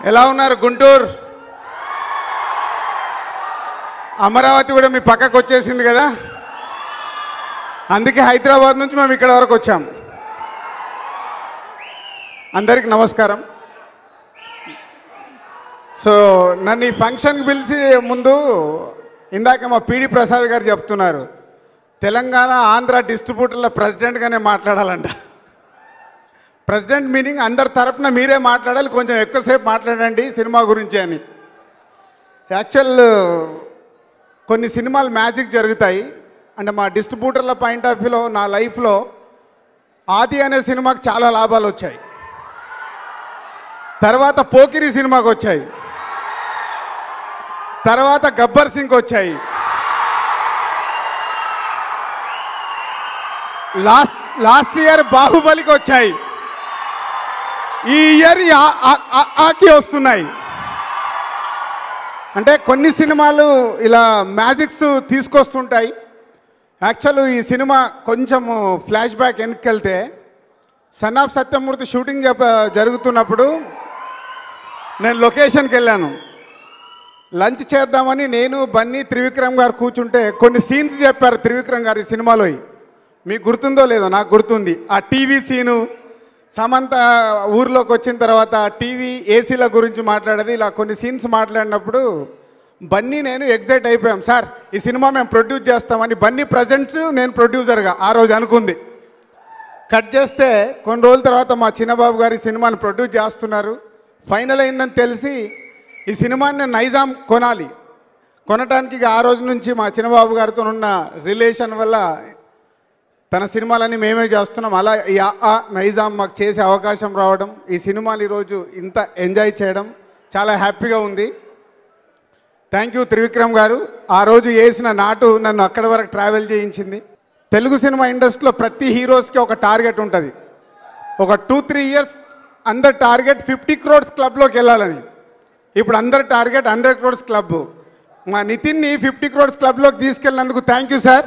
ఎలా ఉన్నారు గుంటూరు అమరావతి కూడా మీ పక్కకు వచ్చేసింది కదా అందుకే హైదరాబాద్ నుంచి మేము ఇక్కడ వరకు వచ్చాం అందరికి నమస్కారం సో నన్ను ఈ ఫంక్షన్కి పిలిచి ముందు ఇందాక మా పీడి ప్రసాద్ గారు చెప్తున్నారు తెలంగాణ ఆంధ్ర డిస్ట్రిబ్యూటర్ల ప్రెసిడెంట్గానే మాట్లాడాలంట ప్రెసిడెంట్ మీనింగ్ అందరి తరపున మీరే మాట్లాడాలి కొంచెం ఎక్కువసేపు మాట్లాడండి సినిమా గురించి అని యాక్చువల్ కొన్ని సినిమాలు మ్యాజిక్ జరుగుతాయి అంటే మా డిస్ట్రిబ్యూటర్ల పాయింట్ ఆఫ్ వ్యూలో నా లైఫ్లో ఆది అనే సినిమాకి చాలా లాభాలు వచ్చాయి తర్వాత పోకిరి సినిమాకి వచ్చాయి తర్వాత గబ్బర్ సింగ్ వచ్చాయి లాస్ట్ లాస్ట్ ఇయర్ బాహుబలికి వచ్చాయి ఈ ఇయర్ ఈ ఆ- ఆ- ఆ- ఆకి వస్తున్నాయి అంటే కొన్ని సినిమాలు ఇలా మ్యాజిక్స్ తీసుకొస్తుంటాయి యాక్చువల్ ఈ సినిమా కొంచెం ఫ్లాష్ బ్యాక్ వెనక్కి సన్ ఆఫ్ సత్యమూర్తి షూటింగ్ జప- జరుగుతున్నప్పుడు నేను లొకేషన్కి వెళ్ళాను లంచ్ చేద్దామని నేను బన్నీ త్రివిక్రమ్ గారు కూర్చుంటే కొన్ని సీన్స్ చెప్పారు త్రివిక్రమ్ గారు ఈ సినిమాలో మీకు గుర్తుందో లేదో నాకు గుర్తుంది ఆ టీవీ సీను సమంత ఊర్లోకి వచ్చిన తర్వాత టీవీ ఏసీల గురించి మాట్లాడేది ఇలా కొన్ని సీన్స్ మాట్లాడినప్పుడు బన్నీ నేను ఎగ్జైట్ అయిపోయాం సార్ ఈ సినిమా మేము ప్రొడ్యూస్ చేస్తామని బన్నీ ప్రజెంట్స్ నేను ప్రొడ్యూసర్గా ఆ రోజు అనుకుంది కట్ చేస్తే కొన్ని రోజుల తర్వాత మా చిన్నబాబు గారి సినిమాని ప్రొడ్యూస్ చేస్తున్నారు ఫైనల్ అయిందని తెలిసి ఈ సినిమాని నేను నైజాం కొనాలి కొనటానికి ఇక ఆ రోజు నుంచి మా చిన్నబాబు గారితో ఉన్న రిలేషన్ వల్ల తన సినిమాలన్నీ మేమే చేస్తున్నాం అలా ఈ ఆ ఆ నైజాం మాకు చేసే అవకాశం రావడం ఈ సినిమాలు ఈరోజు ఇంత ఎంజాయ్ చేయడం చాలా హ్యాపీగా ఉంది థ్యాంక్ యూ త్రివిక్రమ్ గారు ఆ రోజు వేసిన నాటు నన్ను అక్కడి వరకు ట్రావెల్ చేయించింది తెలుగు సినిమా ఇండస్ట్రీలో ప్రతి హీరోస్కి ఒక టార్గెట్ ఉంటుంది ఒక టూ త్రీ ఇయర్స్ అందరి టార్గెట్ ఫిఫ్టీ క్రోడ్స్ క్లబ్లోకి వెళ్ళాలని ఇప్పుడు అందరి టార్గెట్ హండ్రెడ్ క్రోడ్స్ క్లబ్ మా నితిన్ని ఫిఫ్టీ క్రోడ్స్ క్లబ్లోకి తీసుకెళ్ళినందుకు thank you sir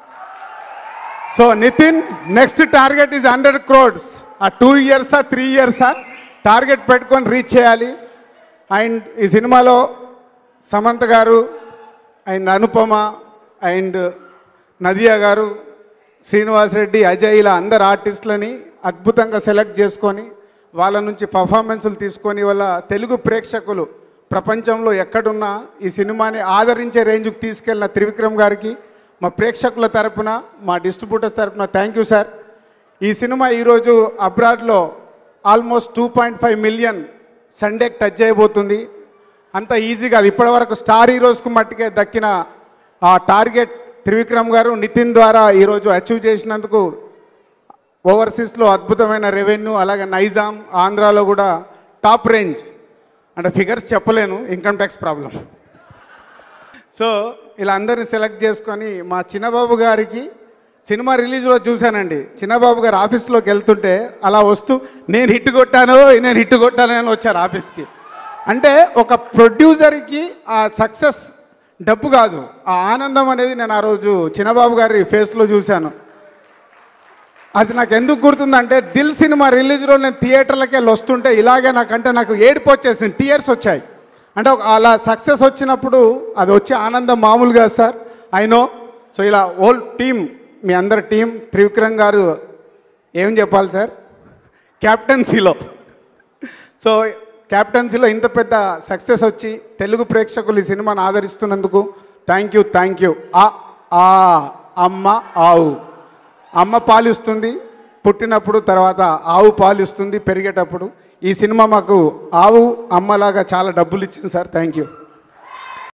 so Nithin next target is hundred crores ఆ టూ ఇయర్సా త్రీ ఇయర్సా టార్గెట్ పెట్టుకొని రీచ్ చేయాలి అండ్ ఈ సినిమాలో సమంత గారు అండ్ అనుపమ అండ్ నదియా గారు శ్రీనివాస్ రెడ్డి అజయ్ ఇలా అందరు ఆర్టిస్టులని అద్భుతంగా సెలెక్ట్ చేసుకొని వాళ్ళ నుంచి పర్ఫార్మెన్సులు తీసుకొని వాళ్ళ తెలుగు ప్రేక్షకులు ప్రపంచంలో ఎక్కడున్నా ఈ సినిమాని ఆదరించే రేంజ్కి తీసుకెళ్ళిన త్రివిక్రమ్ గారికి మా ప్రేక్షకుల తరపున మా డిస్ట్రిబ్యూటర్స్ తరపున థ్యాంక్ యూ సార్ ఈ సినిమా ఈరోజు అబ్రాడ్లో almost two point five million సండేకి టచ్ చేయబోతుంది అంత ఈజీ కాదు ఇప్పటివరకు స్టార్ హీరోస్కు మట్టుకే దక్కిన ఆ టార్గెట్ త్రివిక్రమ్ గారు నితిన్ ద్వారా ఈరోజు అచీవ్ చేసినందుకు ఓవర్సీస్లో అద్భుతమైన రెవెన్యూ అలాగే నైజాం ఆంధ్రాలో కూడా టాప్ రేంజ్ అంటే ఫిగర్స్ చెప్పలేను ఇన్కమ్ ట్యాక్స్ ప్రాబ్లం సో ఇలా అందరిని సెలెక్ట్ చేసుకొని మా చిన్నబాబు గారికి సినిమా రిలీజ్లో చూశానండి చిన్నబాబు గారు ఆఫీస్లోకి వెళ్తుంటే అలా వస్తూ నేను హిట్ కొట్టాను నేను హిట్ కొట్టాను అని వచ్చారు ఆఫీస్కి అంటే ఒక ప్రొడ్యూసర్కి ఆ సక్సెస్ డబ్బు కాదు ఆ ఆనందం అనేది నేను ఆ రోజు చిన్నబాబు గారి ఫేస్లో చూశాను అది నాకు ఎందుకు గుర్తుందంటే దిల్ సినిమా రిలీజ్లో నేను థియేటర్లకి వెళ్ళి వస్తుంటే ఇలాగే నాకంటే నాకు ఏడుపు వచ్చేసింది టీయర్స్ వచ్చాయి అంటే ఒక అలా సక్సెస్ వచ్చినప్పుడు అది వచ్చే ఆనందం మామూలుగా సార్ ఐ నో సో ఇలా ఓల్ టీమ్ మీ అందరి టీం త్రివిక్రమ్ గారు ఏం చెప్పాలి సార్ క్యాప్టెన్సీలో సో క్యాప్టెన్సీలో ఇంత పెద్ద సక్సెస్ వచ్చి తెలుగు ప్రేక్షకులు ఈ సినిమాను ఆదరిస్తున్నందుకు థ్యాంక్ యూ థ్యాంక్ యూ ఆ ఆ అమ్మ ఆవు అమ్మ పాలిస్తుంది పుట్టినప్పుడు తర్వాత ఆవు పాలిస్తుంది పెరిగేటప్పుడు ఈ సినిమా మాకు ఆవు అమ్మలాగా చాలా డబ్బులు ఇచ్చింది సార్ థ్యాంక్ యూ